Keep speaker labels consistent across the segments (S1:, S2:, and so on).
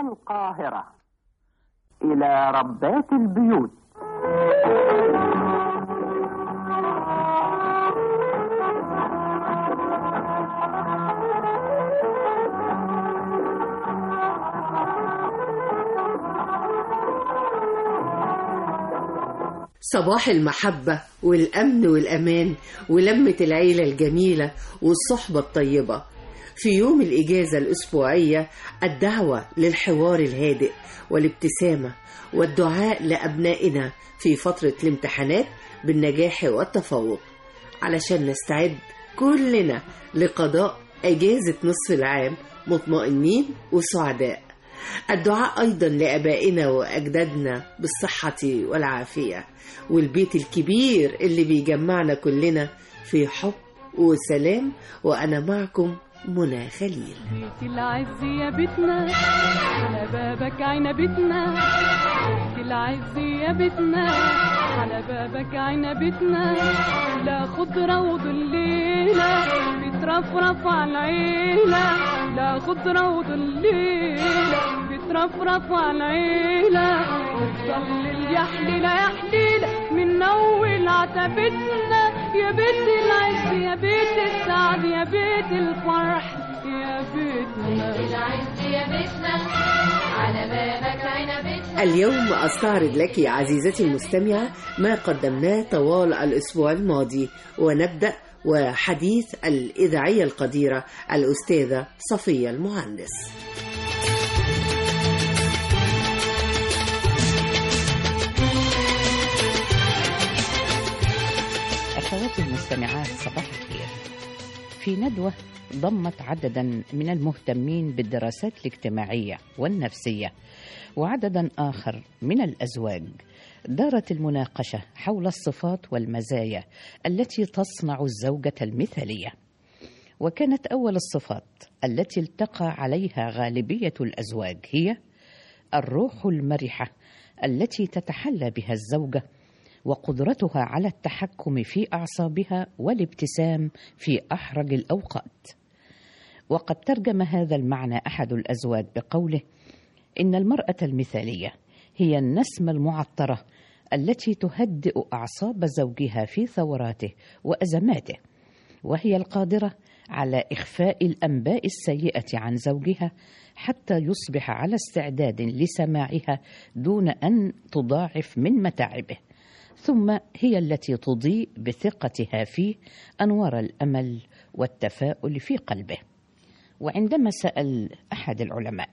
S1: القاهرة إلى ربات البيوت
S2: صباح المحبة والأمن والأمان ولمة العيلة الجميلة والصحبة الطيبة في يوم الإجازة الأسبوعية الدعوة للحوار الهادئ والابتسامة والدعاء لأبنائنا في فترة الامتحانات بالنجاح والتفوق علشان نستعد كلنا لقضاء أجازة نصف العام مطمئنين وسعداء الدعاء أيضا لأبائنا وأجدادنا بالصحة والعافية والبيت الكبير اللي بيجمعنا كلنا في حب وسلام وأنا معكم منى خليل
S3: بيت العز يا بيتنا على بابك عنبتنا بيت العز يا بيتنا على بابك عنبتنا لا خضرة وظليلة بترفرف على العيلة لا خضرة وظليلة بترفرف على العيلة وتضل يا حليلة يا حليلة من أول عتبتنا يا بيت العز يا بيت السعد يا بيت الفرح يا بيتنا
S4: العز يا بيتنا على بابك عنبتنا
S2: اليوم أستعرض لك عزيزتي المستمعة ما قدمناه طوال الأسبوع الماضي ونبدأ وحديث الإذاعية القديرة الأستاذة صفية المهندس
S5: أخواتي المستمعات صباح الخير في ندوة ضمت عددا من المهتمين بالدراسات الاجتماعية والنفسية وعددا آخر من الأزواج دارت المناقشة حول الصفات والمزايا التي تصنع الزوجة المثالية وكانت أول الصفات التي التقى عليها غالبية الأزواج هي الروح المرحة التي تتحلى بها الزوجة وقدرتها على التحكم في اعصابها والابتسام في احرج الاوقات وقد ترجم هذا المعنى احد الازواج بقوله ان المراه المثاليه هي النسمه المعطره التي تهدئ اعصاب زوجها في ثوراته وازماته وهي القادره على اخفاء الانباء السيئه عن زوجها حتى يصبح على استعداد لسماعها دون ان تضاعف من متاعبه ثم هي التي تضيء بثقتها فيه انوار الامل والتفاؤل في قلبه وعندما سال احد العلماء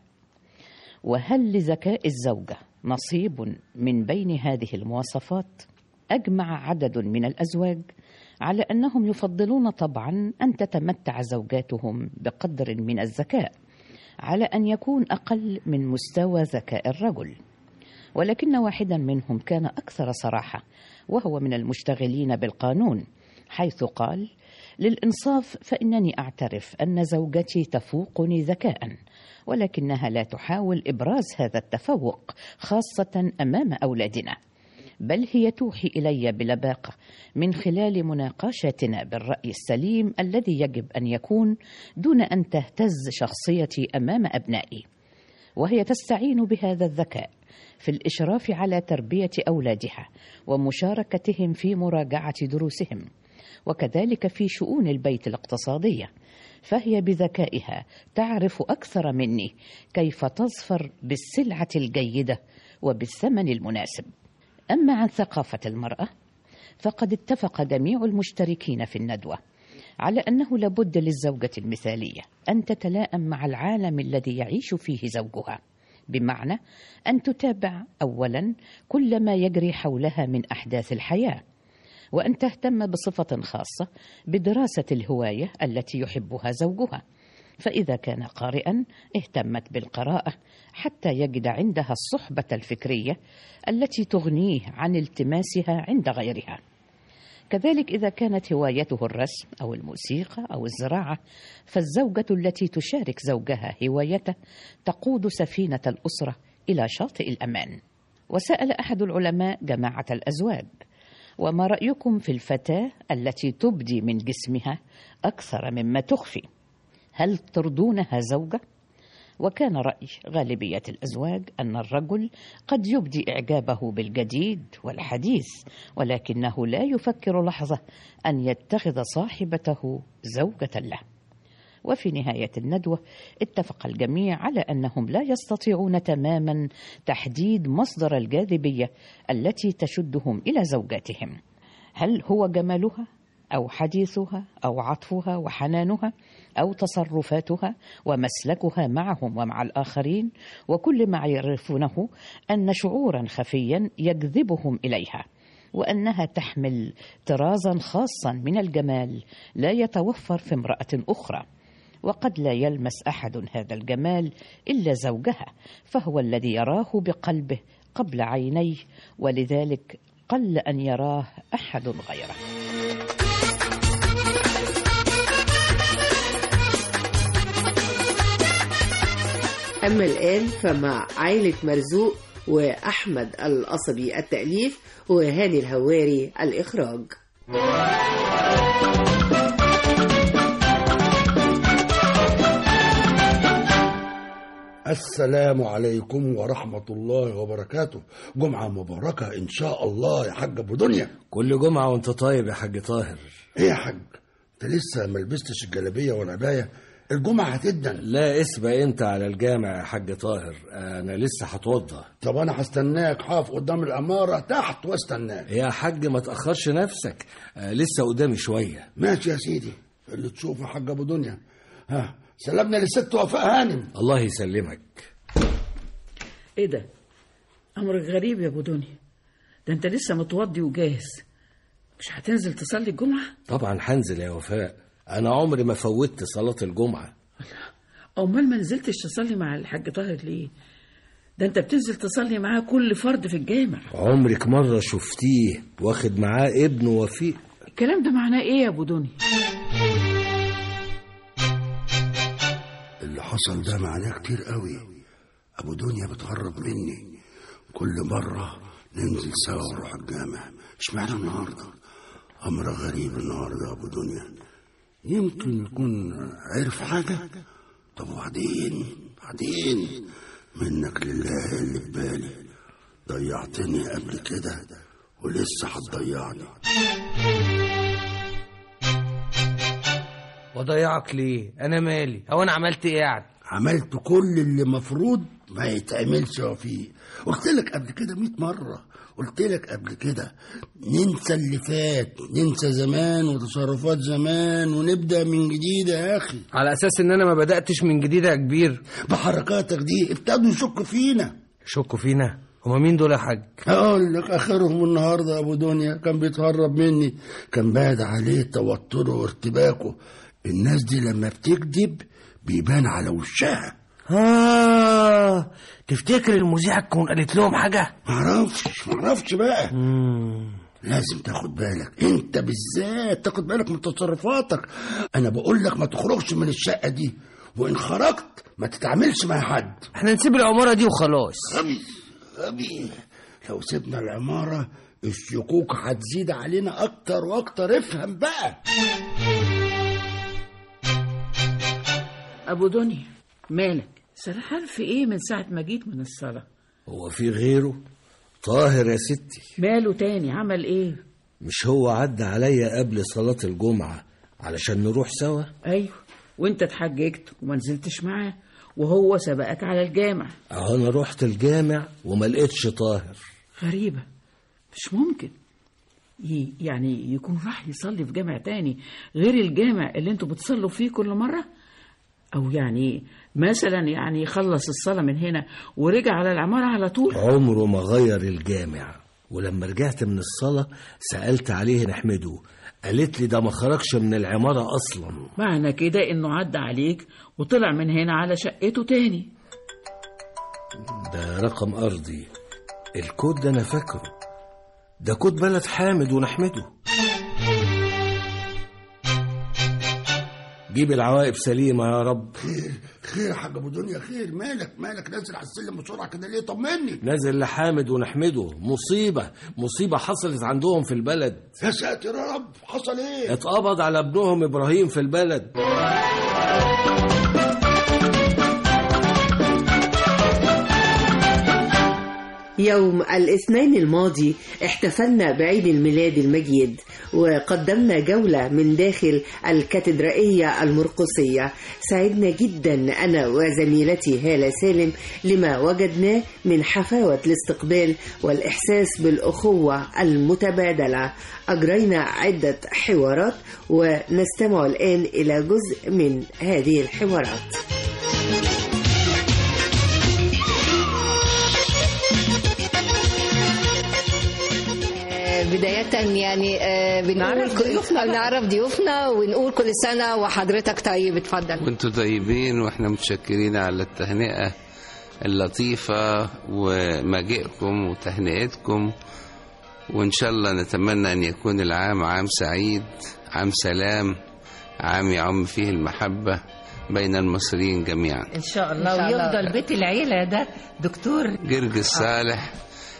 S5: وهل لذكاء الزوجه نصيب من بين هذه المواصفات اجمع عدد من الازواج على انهم يفضلون طبعا ان تتمتع زوجاتهم بقدر من الذكاء على ان يكون اقل من مستوى ذكاء الرجل ولكن واحدا منهم كان اكثر صراحه وهو من المشتغلين بالقانون حيث قال للانصاف فانني اعترف ان زوجتي تفوقني ذكاء ولكنها لا تحاول ابراز هذا التفوق خاصه امام اولادنا بل هي توحي الي بلباقه من خلال مناقشتنا بالراي السليم الذي يجب ان يكون دون ان تهتز شخصيتي امام ابنائي وهي تستعين بهذا الذكاء في الاشراف على تربيه اولادها ومشاركتهم في مراجعه دروسهم وكذلك في شؤون البيت الاقتصاديه فهي بذكائها تعرف اكثر مني كيف تظفر بالسلعه الجيده وبالثمن المناسب اما عن ثقافه المراه فقد اتفق جميع المشتركين في الندوه على انه لابد للزوجه المثاليه ان تتلائم مع العالم الذي يعيش فيه زوجها بمعنى ان تتابع اولا كل ما يجري حولها من احداث الحياه وان تهتم بصفه خاصه بدراسه الهوايه التي يحبها زوجها فاذا كان قارئا اهتمت بالقراءه حتى يجد عندها الصحبه الفكريه التي تغنيه عن التماسها عند غيرها كذلك إذا كانت هوايته الرسم أو الموسيقى أو الزراعة فالزوجة التي تشارك زوجها هوايته تقود سفينة الأسرة إلى شاطئ الأمان. وسأل أحد العلماء جماعة الأزواج: وما رأيكم في الفتاة التي تبدي من جسمها أكثر مما تخفي؟ هل ترضونها زوجة؟ وكان رأي غالبية الأزواج أن الرجل قد يبدي إعجابه بالجديد والحديث ولكنه لا يفكر لحظة أن يتخذ صاحبته زوجة له وفي نهاية الندوة اتفق الجميع على أنهم لا يستطيعون تماما تحديد مصدر الجاذبية التي تشدهم إلى زوجاتهم هل هو جمالها أو حديثها أو عطفها وحنانها أو تصرفاتها ومسلكها معهم ومع الآخرين وكل ما يعرفونه أن شعورا خفيا يجذبهم إليها وأنها تحمل طرازا خاصا من الجمال لا يتوفر في امرأة أخرى وقد لا يلمس أحد هذا الجمال إلا زوجها فهو الذي يراه بقلبه قبل عينيه ولذلك قل أن يراه أحد غيره
S2: أما الآن فمع عائلة مرزوق وأحمد القصبي التأليف وهاني الهواري الإخراج
S6: السلام عليكم ورحمة الله وبركاته جمعة مباركة إن شاء الله يا حاج أبو دنيا
S7: كل جمعة وانت طيب يا حاج طاهر
S6: إيه يا حاج أنت لسه ما لبستش الجلابية والعباية الجمعة هتدن
S7: لا اسبق انت على الجامع يا حاج طاهر انا لسه هتوضى
S6: طب أنا هستناك حاف قدام العمارة تحت واستناك
S7: يا حاج ما تأخرش نفسك آه لسه قدامي شوية
S6: ماشي يا سيدي اللي تشوفه يا حاج أبو دنيا ها سلمنا للست وفاء هانم
S7: الله يسلمك
S8: ايه ده امرك غريب يا ابو دنيا ده انت لسه متوضي وجاهز مش هتنزل تصلي الجمعه
S7: طبعا هنزل يا وفاء انا عمري ما فوتت صلاة الجمعة
S8: امال ما نزلتش تصلي مع الحاج طاهر ليه ده انت بتنزل تصلي معاه كل فرد في الجامع
S7: عمرك مرة شفتيه واخد معاه ابنه وفيق
S8: الكلام ده معناه ايه يا ابو دنيا
S6: اللي حصل ده معناه كتير قوي أبو دنيا بتقرب مني كل مرة ننزل سوا ونروح الجامع اشمعنى النهاردة أمر غريب النهاردة يا أبو دنيا يمكن يكون عرف حاجة طب وبعدين بعدين منك لله اللي في بالي ضيعتني قبل كده ولسه هتضيعني
S9: وضيعك ليه انا مالي هو انا عملت ايه يعني
S6: عملت كل اللي مفروض ما يتعملش يا وفيه قلت لك قبل كده 100 مرة قلت لك قبل كده ننسى اللي فات ننسى زمان وتصرفات زمان ونبدأ من جديد يا أخي
S9: على اساس ان انا ما بداتش من جديد يا كبير
S6: بحركاتك دي ابتدوا يشكوا فينا
S9: شكوا فينا هما مين دول يا حاج
S6: أقول لك آخرهم النهاردة أبو دنيا كان بيتهرب مني كان باد عليه توتره وارتباكه الناس دي لما بتكذب بيبان على وشها
S9: آه تفتكر المذيعة تكون قالت لهم حاجة؟
S6: معرفش معرفش بقى لازم تاخد بالك انت بالذات تاخد بالك من تصرفاتك انا بقول لك ما تخرجش من الشقه دي وان خرجت ما تتعاملش مع حد
S9: احنا نسيب العمارة دي وخلاص
S6: غبي غبي لو سيبنا العماره الشكوك هتزيد علينا اكتر واكتر افهم بقى
S8: ابو دنيا مالك سرحان في ايه من ساعه ما جيت من الصلاه
S7: هو في غيره طاهر يا ستي
S8: ماله تاني عمل ايه
S7: مش هو عدى عليا قبل صلاة الجمعة علشان نروح سوا
S8: ايوه وانت اتحججت وما نزلتش معاه وهو سبقك على الجامع
S7: اهو انا رحت الجامع وما لقيتش طاهر
S8: غريبة مش ممكن ي- يعني يكون راح يصلي في جامع تاني غير الجامع اللي انتوا بتصلوا فيه كل مرة او يعني مثلا يعني خلص الصلاة من هنا ورجع على العمارة على طول
S7: عمره ما غير الجامع ولما رجعت من الصلاة سألت عليه نحمده قالت لي ده ما خرجش من العمارة أصلا
S8: معنى كده انه عدى عليك وطلع من هنا على شقته تاني
S7: ده رقم أرضي الكود ده أنا فاكره ده كود بلد حامد ونحمده جيب العواقب سليمة يا رب
S6: خير خير يا حاج ابو دنيا خير مالك مالك نازل على السلم بسرعه كده ليه طمني
S7: نازل لحامد ونحمده مصيبة مصيبة حصلت عندهم في البلد
S6: يا ساتر يا رب حصل ايه
S7: اتقبض على ابنهم إبراهيم في البلد
S2: يوم الاثنين الماضي احتفلنا بعيد الميلاد المجيد وقدمنا جولة من داخل الكاتدرائية المرقصية سعدنا جدا أنا وزميلتي هالة سالم لما وجدناه من حفاوة الاستقبال والإحساس بالأخوة المتبادلة أجرينا عدة حوارات ونستمع الآن إلى جزء من هذه الحوارات
S10: بداية يعني آه، بنقول
S5: نعرف
S10: كل-
S5: ضيوفنا بقى.
S10: نعرف ضيوفنا ونقول كل سنة وحضرتك طيب اتفضل
S11: وانتم طيبين واحنا متشكرين على التهنئة اللطيفة ومجيئكم وتهنئتكم وإن شاء الله نتمنى أن يكون العام عام سعيد عام سلام عام يعم فيه المحبة بين المصريين جميعا
S5: ان شاء الله
S10: إن شاء الله.
S5: ويفضل بيت العيله ده دكتور
S11: جرجس صالح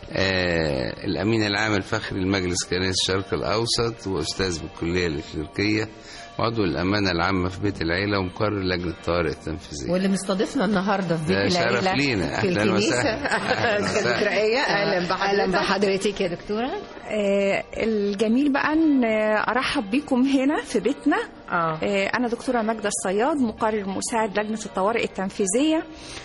S11: آه الأمين العام الفخري لمجلس كنائس الشرق الأوسط وأستاذ بالكلية الإكليريكية وعضو الأمانة العامة في بيت العيلة ومقرر لجنة الطوارئ التنفيذية
S5: واللي مستضيفنا النهارده في
S11: ده
S5: بيت
S11: شرف
S5: العيله
S11: لينا
S10: في
S11: أهلا
S10: الكنيسة
S11: وسهلا أهلا وسهلا.
S10: الكاتدرائية أهلا أهلا بحضرتك يا دكتورة
S12: آه، الجميل بقى ان آه، ارحب بيكم هنا في بيتنا
S5: اه
S12: آه، انا دكتوره ماجده الصياد مقرر مساعد لجنه الطوارئ التنفيذيه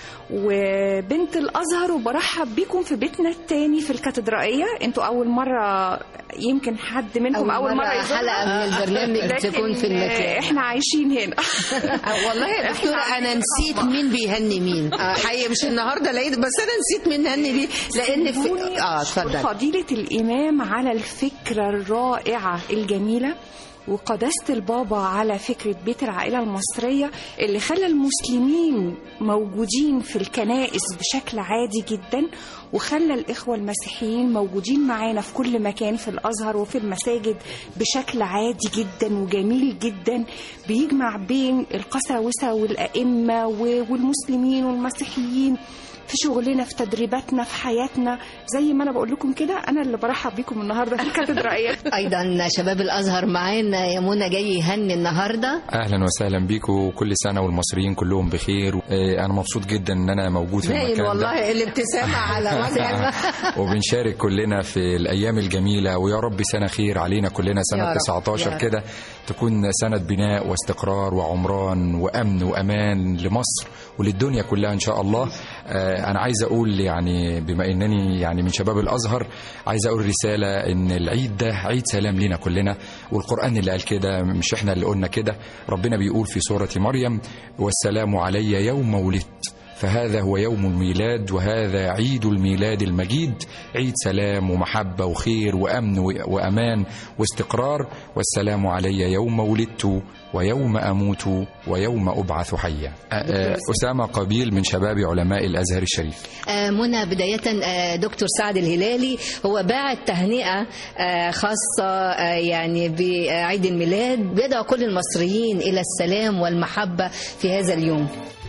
S12: وبنت الازهر وبرحب بيكم في بيتنا التاني في الكاتدرائيه انتوا اول مره يمكن حد منكم اول, مره, يزورنا.
S10: حلقة من البرنامج
S12: لكن،
S10: تكون في
S12: آه،
S10: المكان
S12: احنا عايشين هنا
S5: والله يا دكتوره انا نسيت مين بيهني مين حقيقه مش النهارده العيد بس انا نسيت مين هني مين لان في اه اتفضل
S12: فضيلة الإمام على الفكرة الرائعة الجميلة وقداسة البابا على فكرة بيت العائلة المصرية اللي خلى المسلمين موجودين في الكنائس بشكل عادي جدا وخلى الإخوة المسيحيين موجودين معانا في كل مكان في الأزهر وفي المساجد بشكل عادي جدا وجميل جدا بيجمع بين القساوسة والأئمة و- والمسلمين والمسيحيين في شغلنا في تدريباتنا في حياتنا زي ما انا بقول لكم كده انا اللي برحب بيكم النهارده في الكاتدرائيه
S10: أيضا شباب الأزهر معانا يا منى جاي يهني النهاردة
S13: اهلا وسهلا بيكم كل سنه والمصريين كلهم بخير إيه، انا مبسوط جدا ان انا موجود في
S5: باين
S13: المكان ده
S5: والله الابتسامه على وجهك
S13: وبنشارك كلنا في الايام الجميله ويا رب سنه خير علينا كلنا
S5: يا
S13: سنه
S5: رب،
S13: 19
S5: يا
S13: كده تكون سنه بناء واستقرار وعمران وامن وامان لمصر وللدنيا كلها ان شاء الله آه، انا عايز اقول يعني بما انني يعني من شباب الازهر عايز اقول رساله ان العيد ده عيد سلام لينا كلنا والقران اللي قال كده مش احنا اللي قلنا كده ربنا بيقول في سوره مريم والسلام علي يوم ولدت فهذا هو يوم الميلاد وهذا عيد الميلاد المجيد عيد سلام ومحبة وخير وأمن و- وأمان واستقرار والسلام علي يوم ولدت ويوم أموت ويوم أبعث حيا أ- أ- أسامة قبيل من شباب علماء الأزهر الشريف
S10: آه، منى بداية آه، دكتور سعد الهلالي هو باعت تهنئة آه، خاصة آه، يعني بعيد الميلاد بيدعو كل المصريين إلى السلام والمحبة في هذا اليوم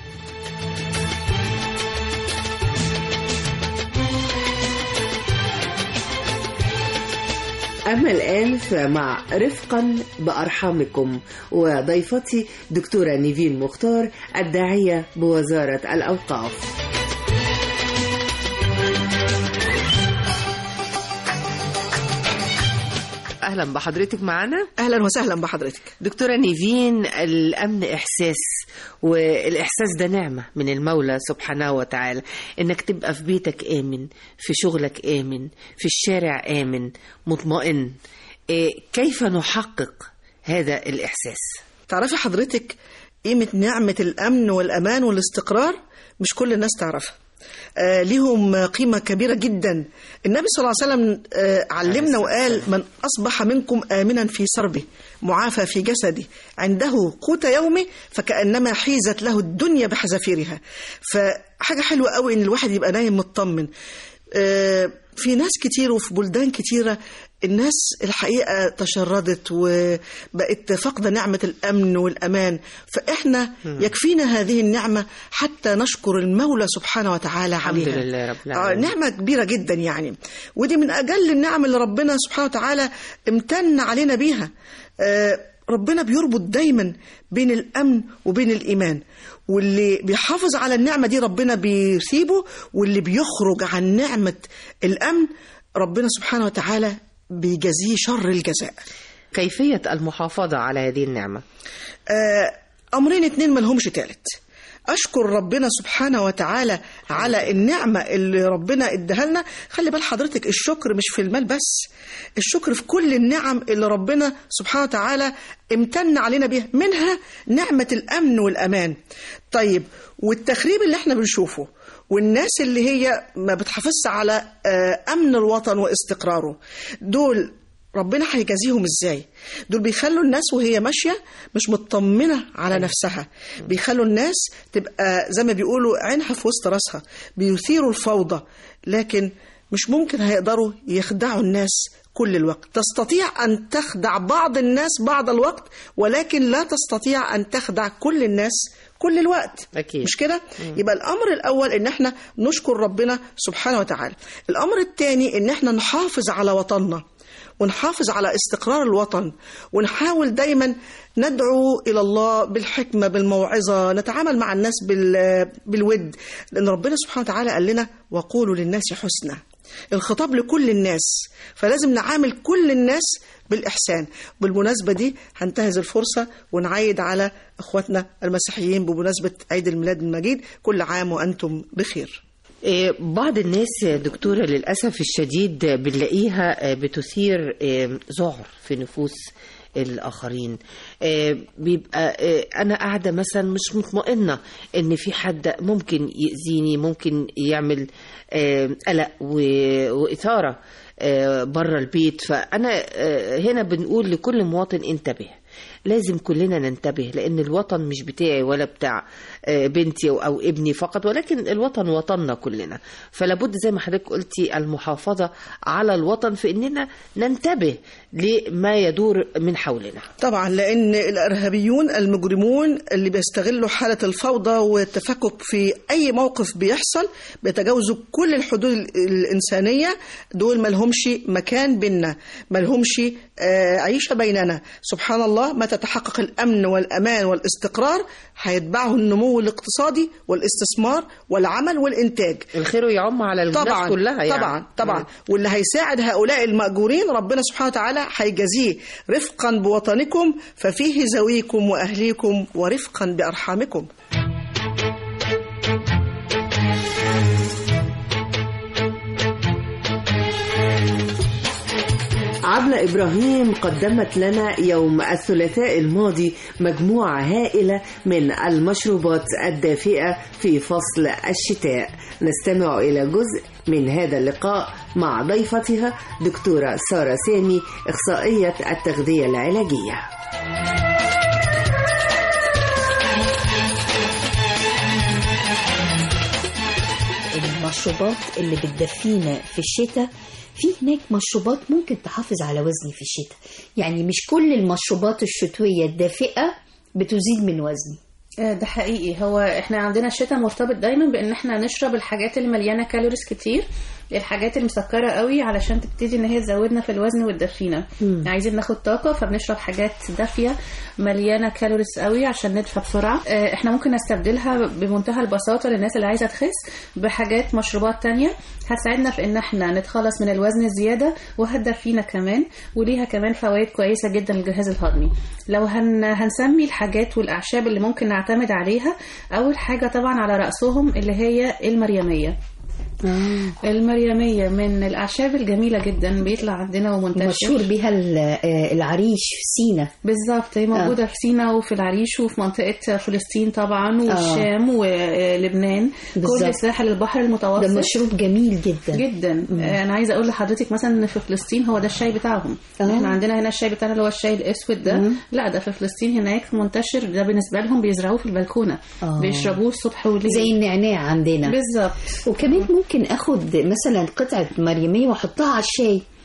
S2: أما الآن فمع رفقا بأرحامكم وضيفتي دكتورة نيفين مختار الداعية بوزارة الأوقاف
S14: اهلا بحضرتك معانا
S15: اهلا وسهلا بحضرتك
S14: دكتوره نيفين الامن احساس والاحساس ده نعمه من المولى سبحانه وتعالى انك تبقى في بيتك امن في شغلك امن في الشارع امن مطمئن إيه، كيف نحقق هذا الاحساس
S15: تعرفي حضرتك قيمة نعمة الأمن والأمان والاستقرار مش كل الناس تعرفها آه ليهم قيمة كبيرة جدا النبي صلى الله عليه وسلم آه علمنا وقال من أصبح منكم آمنا في سربه معافى في جسده عنده قوت يومه فكأنما حيزت له الدنيا بحذافيرها فحاجة حلوة قوي إن الواحد يبقى نايم مطمن آه في ناس كتير وفي بلدان كتيرة الناس الحقيقة تشردت وبقت فاقدة نعمة الأمن والأمان فإحنا
S14: مم.
S15: يكفينا هذه النعمة حتى نشكر المولى سبحانه وتعالى
S14: الحمد
S15: عليها
S14: لله رب
S15: آه
S14: العالمين
S15: نعمة كبيرة جدا يعني ودي من أجل النعم اللي ربنا سبحانه وتعالى امتن علينا بيها آه ربنا بيربط دايما بين الأمن وبين الإيمان واللي بيحافظ على النعمة دي ربنا بيسيبه واللي بيخرج عن نعمة الأمن ربنا سبحانه وتعالى بيجازيه شر الجزاء
S14: كيفية المحافظة على هذه النعمة
S15: آه، أمرين اتنين ملهمش تالت أشكر ربنا سبحانه وتعالى على النعمة اللي ربنا اداها لنا خلي بال حضرتك الشكر مش في المال بس الشكر في كل النعم اللي ربنا سبحانه وتعالى امتن علينا بيها منها نعمة الأمن والأمان طيب والتخريب اللي احنا بنشوفه والناس اللي هي ما بتحافظش على آه، أمن الوطن واستقراره دول ربنا هيجازيهم ازاي دول بيخلوا الناس وهي ماشيه مش مطمنه على نفسها بيخلوا الناس تبقى زي ما بيقولوا عينها في وسط راسها بيثيروا الفوضى لكن مش ممكن هيقدروا يخدعوا الناس كل الوقت تستطيع أن تخدع بعض الناس بعض الوقت ولكن لا تستطيع أن تخدع كل الناس كل الوقت
S14: أكيد.
S15: مش كده يبقى الأمر الأول إن احنا نشكر ربنا سبحانه وتعالى الأمر الثاني إن احنا نحافظ على وطننا ونحافظ على استقرار الوطن ونحاول دايما ندعو إلى الله بالحكمة بالموعظة نتعامل مع الناس بال- بالود لأن ربنا سبحانه وتعالى قال لنا وقولوا للناس حسنى الخطاب لكل الناس فلازم نعامل كل الناس بالإحسان بالمناسبة دي هنتهز الفرصة ونعيد على أخواتنا المسيحيين بمناسبة عيد الميلاد المجيد كل عام وأنتم بخير
S14: إيه، بعض الناس يا دكتورة للأسف الشديد بنلاقيها آه، بتثير آه، ذعر في نفوس الآخرين آه، بيبقى آه، أنا قاعدة مثلا مش مطمئنة إن في حد ممكن يأذيني ممكن يعمل آه، قلق و- وإثارة بره البيت فأنا آه، هنا بنقول لكل مواطن انتبه لازم كلنا ننتبه لأن الوطن مش بتاعي ولا بتاع آه، بنتي أو- أو ابني فقط ولكن الوطن وطننا كلنا فلابد زي ما حضرتك قلتي المحافظة على الوطن في إننا ننتبه لما يدور من حولنا
S15: طبعا لان الارهابيون المجرمون اللي بيستغلوا حاله الفوضى والتفكك في اي موقف بيحصل بيتجاوزوا كل الحدود ال- الانسانيه دول ما لهمش مكان بينا ما لهمش آه، عيشه بيننا سبحان الله ما تتحقق الامن والامان والاستقرار هيتبعه النمو الاقتصادي والاستثمار والعمل والانتاج
S14: الخير يعم على الناس
S15: طبعا
S14: كلها يعني.
S15: طبعا طبعا واللي هيساعد هؤلاء المأجورين ربنا سبحانه وتعالى هيجازيه رفقا بوطنكم ففيه زويكم وأهليكم ورفقا بأرحامكم
S2: عبلة إبراهيم قدمت لنا يوم الثلاثاء الماضي مجموعة هائلة من المشروبات الدافئة في فصل الشتاء نستمع إلى جزء من هذا اللقاء مع ضيفتها دكتورة سارة سامي إخصائية التغذية العلاجية
S16: المشروبات اللي بتدفينا في الشتاء في هناك مشروبات ممكن تحافظ على وزني في الشتاء يعني مش كل المشروبات الشتوية الدافئة بتزيد من وزني
S17: آه، ده حقيقي هو احنا عندنا الشتاء مرتبط دايما بان احنا نشرب الحاجات اللي مليانه كالوريز كتير الحاجات المسكره قوي علشان تبتدي ان هي تزودنا في الوزن وتدفينا
S16: مم.
S17: عايزين ناخد طاقه فبنشرب حاجات دافيه مليانه كالوريز قوي عشان ندفى بسرعه آه، احنا ممكن نستبدلها بمنتهى البساطه للناس اللي عايزه تخس بحاجات مشروبات تانية هتساعدنا في ان احنا نتخلص من الوزن الزياده وهتدفينا كمان وليها كمان فوائد كويسه جدا للجهاز الهضمي لو هن هنسمي الحاجات والاعشاب اللي ممكن نعتمد عليها اول حاجه طبعا على راسهم اللي هي المريميه المريمية من الأعشاب الجميلة جدا بيطلع عندنا ومنتشر
S16: مشهور بيها ال- آه، العريش في سينا
S17: بالظبط هي موجودة
S16: آه.
S17: في سينا وفي العريش وفي منطقة فلسطين طبعا والشام ولبنان
S16: بالظبط.
S17: كل ساحل البحر المتوسط
S16: ده مشروب جميل جدا
S17: جدا
S16: مم.
S17: آه، انا عايزه اقول لحضرتك مثلا ان في فلسطين هو ده الشاي بتاعهم
S16: آه.
S17: احنا عندنا هنا الشاي بتاعنا اللي هو الشاي الاسود ده
S16: مم.
S17: لا ده في فلسطين هناك منتشر ده بالنسبه لهم بيزرعوه في البلكونه
S16: آه.
S17: بيشربوه الصبح والليل
S16: زي النعناع عندنا
S17: بالظبط
S16: وكمان ممكن اخد مثلا قطعة مريمية واحطها على الشاي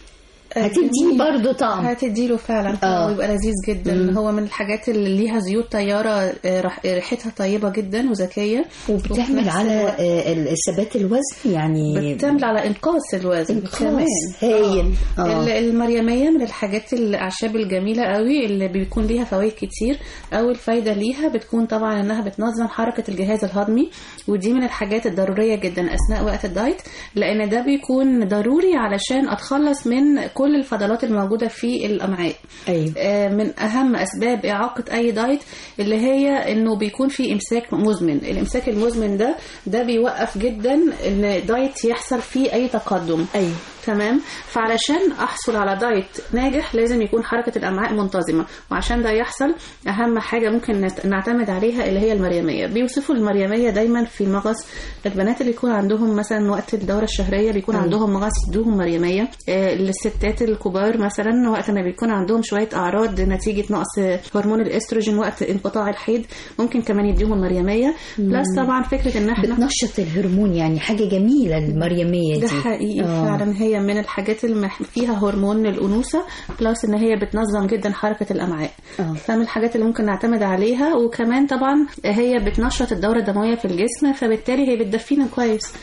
S16: هتديه برضه طعم
S17: هتديله فعلا طعم
S16: آه.
S17: ويبقى لذيذ جدا
S16: مم.
S17: هو من الحاجات اللي ليها زيوت طياره آه، رح- ريحتها طيبه جدا وذكيه وفي
S16: وبتعمل
S17: نفس
S16: على
S17: الوقت
S16: آه، ال- ثبات الوزن يعني
S17: بتعمل على انقاص الوزن
S16: إنقاص.
S17: كمان
S16: هايل.
S17: آه.
S16: آه.
S17: ال- المريميه من الحاجات الاعشاب الجميله قوي اللي بيكون ليها فوائد كتير اول فايده ليها بتكون طبعا انها بتنظم حركه الجهاز الهضمي ودي من الحاجات الضروريه جدا اثناء وقت الدايت لان ده بيكون ضروري علشان اتخلص من كل الفضلات الموجوده في الامعاء
S16: ايوه
S17: آه، من اهم اسباب اعاقه اي دايت اللي هي انه بيكون في امساك مزمن الامساك المزمن ده ده بيوقف جدا ان دايت يحصل فيه اي تقدم
S16: ايوه
S17: تمام فعلشان احصل على دايت ناجح لازم يكون حركه الامعاء منتظمه وعشان ده يحصل اهم حاجه ممكن نت- نعتمد عليها اللي هي المريميه بيوصفوا المريميه دايما في مغص البنات اللي يكون عندهم مثلا وقت الدوره الشهريه بيكون
S16: مم.
S17: عندهم مغص يدوهم مريميه آه، للستات الكبار مثلا وقت ما بيكون عندهم شويه اعراض نتيجه نقص هرمون الاستروجين وقت انقطاع الحيض ممكن كمان يديهم مريميه بلس
S16: مم.
S17: طبعا فكره ان احنا
S16: بتنشط الهرمون يعني حاجة جميلة المريمية دي
S17: ده حقيقي
S16: آه.
S17: فعلا هي من الحاجات اللي مح- فيها هرمون الانوثه بلس ان هي بتنظم جدا حركه الامعاء
S16: آه.
S17: فمن الحاجات اللي ممكن نعتمد عليها وكمان طبعا هي بتنشط الدوره الدمويه في الجسم فبالتالي هي بتدفينا كويس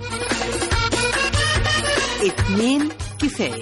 S2: اتنين كفاية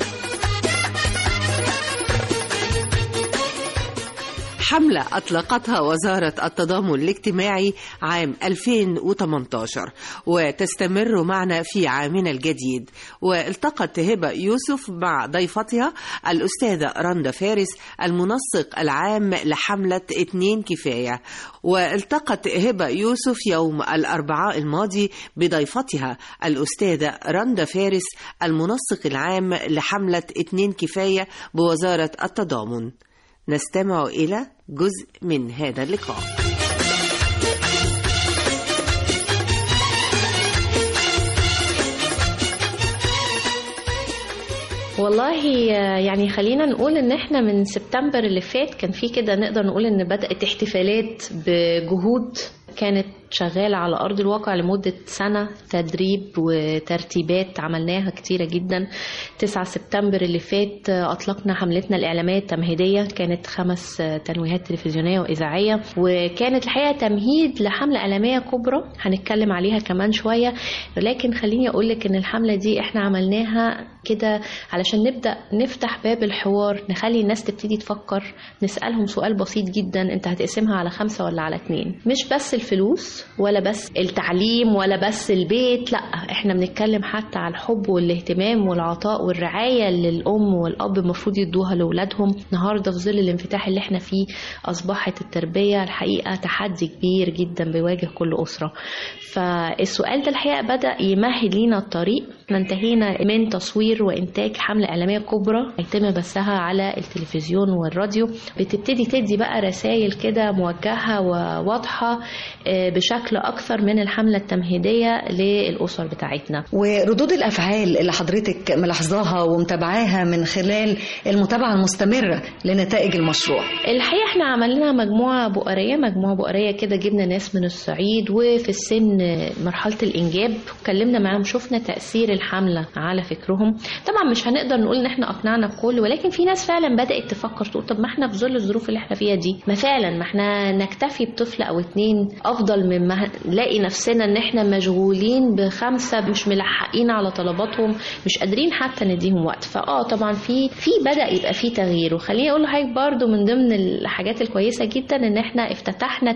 S2: حملة أطلقتها وزارة التضامن الاجتماعي عام 2018 وتستمر معنا في عامنا الجديد والتقت هبة يوسف مع ضيفتها الأستاذة رندا فارس المنسق العام لحملة اتنين كفاية والتقت هبة يوسف يوم الأربعاء الماضي بضيفتها الأستاذة رندا فارس المنسق العام لحملة اتنين كفاية بوزارة التضامن نستمع إلى جزء من هذا اللقاء
S18: والله يعني خلينا نقول ان احنا من سبتمبر اللي فات كان في كده نقدر نقول ان بدأت احتفالات بجهود كانت شغالة على أرض الواقع لمدة سنة تدريب وترتيبات عملناها كتيرة جدا 9 سبتمبر اللي فات أطلقنا حملتنا الإعلامية التمهيدية كانت خمس تنويهات تلفزيونية وإذاعية وكانت الحقيقة تمهيد لحملة إعلامية كبرى هنتكلم عليها كمان شوية لكن خليني أقولك إن الحملة دي إحنا عملناها كده علشان نبدأ نفتح باب الحوار نخلي الناس تبتدي تفكر نسألهم سؤال بسيط جدا أنت هتقسمها على خمسة ولا على اتنين مش بس الفلوس ولا بس التعليم ولا بس البيت لا احنا بنتكلم حتى على الحب والاهتمام والعطاء والرعاية اللي الأم والأب المفروض يدوها لأولادهم النهاردة في ظل الانفتاح اللي احنا فيه أصبحت التربية الحقيقة تحدي كبير جدا بيواجه كل أسرة فالسؤال ده الحقيقة بدأ يمهد لينا الطريق احنا انتهينا من تصوير وإنتاج حملة إعلامية كبرى يتم بثها على التلفزيون والراديو بتبتدي تدي بقى رسائل كده موجهة وواضحة آه، بشكل أكثر من الحملة التمهيدية للأسر بتاعتنا
S19: وردود الافعال اللي حضرتك ملاحظاها ومتابعاها من خلال المتابعه المستمره لنتائج المشروع
S18: الحقيقة احنا عملنا مجموعة بؤرية مجموعة بؤرية كده جبنا ناس من الصعيد وفي السن مرحلة الإنجاب اتكلمنا معاهم شفنا تأثير الحملة على فكرهم طبعا مش هنقدر نقول ان احنا أقنعنا الكل ولكن في ناس فعلا بدأت تفكر تقول طب ما احنا في ظل الظروف اللي احنا فيها دي ما فعلا ما احنا نكتفي بطفل أو اتنين أفضل مما نلاقي نفسنا ان احنا مشغولين بخمسة مش ملحقين على طلباتهم مش قادرين حتى نديهم وقت فاه طبعا في في بدأ يبقى في تغيير وخليني اقول لحضرتك برضو من ضمن الحاجات الكويسة جدا ان احنا افتتحنا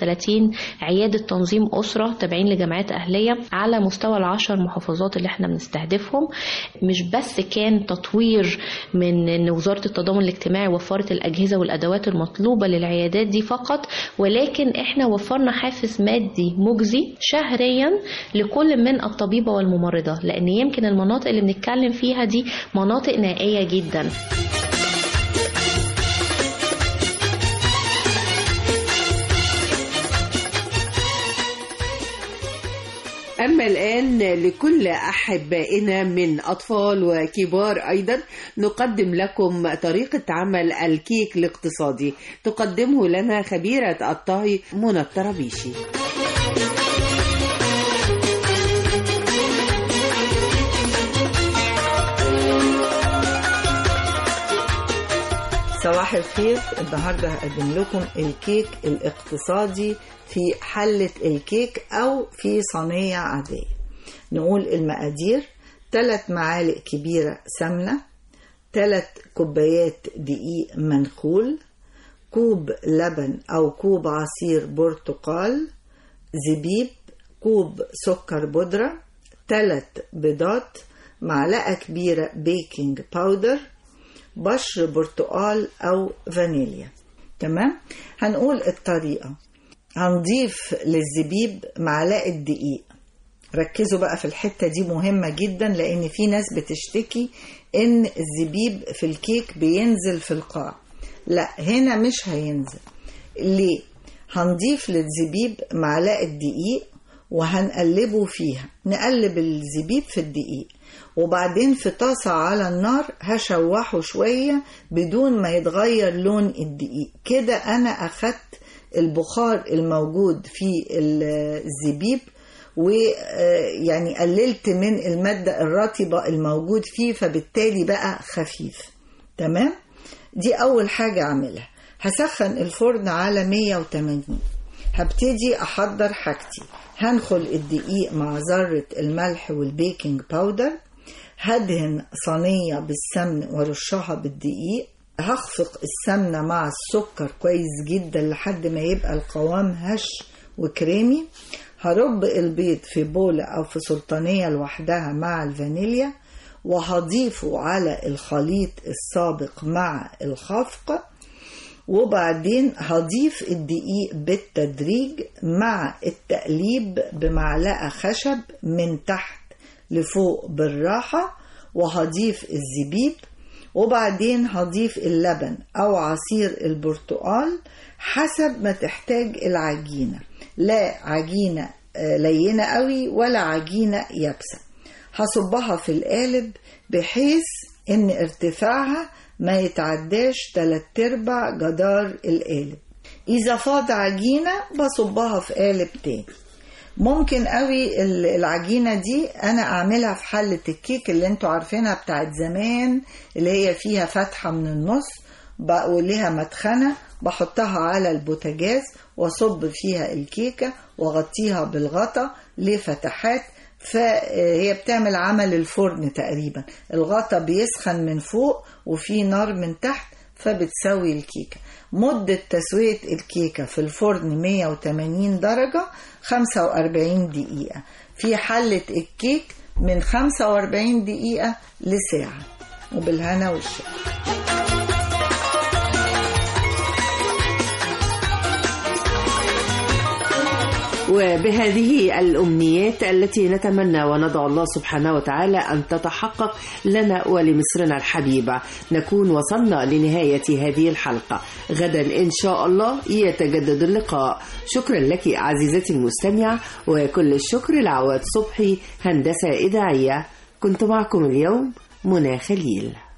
S18: 33 عيادة تنظيم أسرة تابعين لجامعات أهلية على مستوى العشر محافظات اللي احنا بنستهدفهم مش بس كان تطوير من ان وزارة التضامن الاجتماعي وفرت الأجهزة والأدوات المطلوبة للعيادات دي فقط ولكن احنا وفرنا حافز مادي مجزي شهريا لكل من الطبيبة والممرضة لأن يمكن المناطق اللي بنتكلم فيها دي مناطق نائية جدا
S2: أما الآن لكل أحبائنا من أطفال وكبار أيضا نقدم لكم طريقة عمل الكيك الاقتصادي تقدمه لنا خبيرة الطهي منى الطرابيشي
S20: صباح الخير النهارده هقدم لكم الكيك الاقتصادي في حلة الكيك أو في صينية عادية نقول المقادير 3 معالق كبيرة سمنة 3 كوبايات دقيق منخول كوب لبن أو كوب عصير برتقال زبيب كوب سكر بودرة 3 بيضات معلقة كبيرة بيكنج باودر بشر برتقال أو فانيليا تمام هنقول الطريقة هنضيف للزبيب معلقة دقيق ركزوا بقى في الحتة دي مهمة جدا لأن في ناس بتشتكي إن الزبيب في الكيك بينزل في القاع لا هنا مش هينزل ليه؟ هنضيف للزبيب معلقة دقيق وهنقلبه فيها نقلب الزبيب في الدقيق وبعدين في طاسة على النار هشوحه شوية بدون ما يتغير لون الدقيق كده أنا أخدت البخار الموجود في الزبيب ويعني قللت من المادة الرطبة الموجود فيه فبالتالي بقى خفيف تمام دي أول حاجة أعملها هسخن الفرن على 180 هبتدي أحضر حاجتي هنخل الدقيق مع ذرة الملح والبيكنج باودر هدهن صينية بالسمن وارشها بالدقيق هخفق السمنة مع السكر كويس جدا لحد ما يبقى القوام هش وكريمي هرب البيض في بولة أو في سلطانية لوحدها مع الفانيليا وهضيفه على الخليط السابق مع الخفق وبعدين هضيف الدقيق بالتدريج مع التقليب بمعلقة خشب من تحت لفوق بالراحة وهضيف الزبيب وبعدين هضيف اللبن أو عصير البرتقال حسب ما تحتاج العجينة لا عجينة لينة قوي ولا عجينة يابسة هصبها في القالب بحيث ان ارتفاعها ما يتعداش تلات ارباع جدار القالب اذا فاض عجينة بصبها في قالب تاني ممكن قوي العجينة دي انا اعملها في حلة الكيك اللي انتوا عارفينها بتاعت زمان اللي هي فيها فتحة من النص وليها مدخنة بحطها على البوتاجاز واصب فيها الكيكة واغطيها بالغطا لفتحات فهي بتعمل عمل الفرن تقريبا الغطا بيسخن من فوق وفي نار من تحت فبتسوي الكيكة مدة تسوية الكيكة في الفرن 180 درجة 45 دقيقة في حلة الكيك من 45 دقيقة لساعة وبالهنا والشفا
S2: وبهذه الأمنيات التي نتمنى وندعو الله سبحانه وتعالى أن تتحقق لنا ولمصرنا الحبيبة نكون وصلنا لنهاية هذه الحلقة غدا إن شاء الله يتجدد اللقاء شكرا لك عزيزتي المستمعة وكل الشكر لعواد صبحي هندسة إذاعية كنت معكم اليوم منى خليل